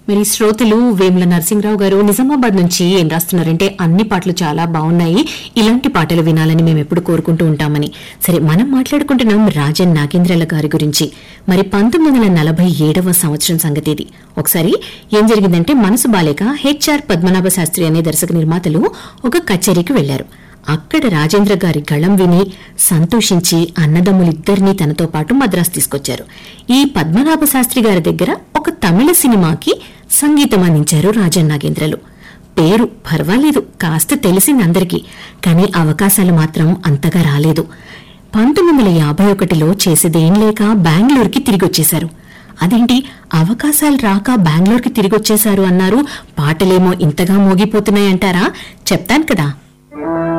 మరి శ్రోతలు వేముల నరసింహరావు గారు నిజామాబాద్ నుంచి ఏం రాస్తున్నారంటే అన్ని పాటలు చాలా బాగున్నాయి ఇలాంటి పాటలు వినాలని మేము ఎప్పుడు కోరుకుంటూ ఉంటామని సరే మనం మాట్లాడుకుంటున్నాం రాజన్ నాగేంద్రల గారి గురించి మరి పంతొమ్మిది వందల నలభై ఏడవ సంవత్సరం సంగతి ఇది ఒకసారి ఏం జరిగిందంటే మనసు బాలేక హెచ్ఆర్ పద్మనాభ శాస్త్రి అనే దర్శక నిర్మాతలు ఒక కచేరీకి వెళ్లారు అక్కడ రాజేంద్ర గారి గళం విని సంతోషించి అన్నదమ్ములిద్దరినీ తనతో పాటు మద్రాసు తీసుకొచ్చారు ఈ పద్మనాభ శాస్త్రి గారి దగ్గర ఒక తమిళ సినిమాకి సంగీతం అందించారు రాజన్ నాగేంద్రలు పేరు పర్వాలేదు కాస్త తెలిసింది అందరికీ కానీ అవకాశాలు మాత్రం అంతగా రాలేదు పంతొమ్మిది వందల యాభై ఒకటిలో చేసేదేం లేక బెంగళూరుకి తిరిగొచ్చేశారు అదేంటి అవకాశాలు రాక బెంగళూరుకి తిరిగొచ్చేశారు అన్నారు పాటలేమో ఇంతగా మోగిపోతున్నాయంటారా చెప్తాను కదా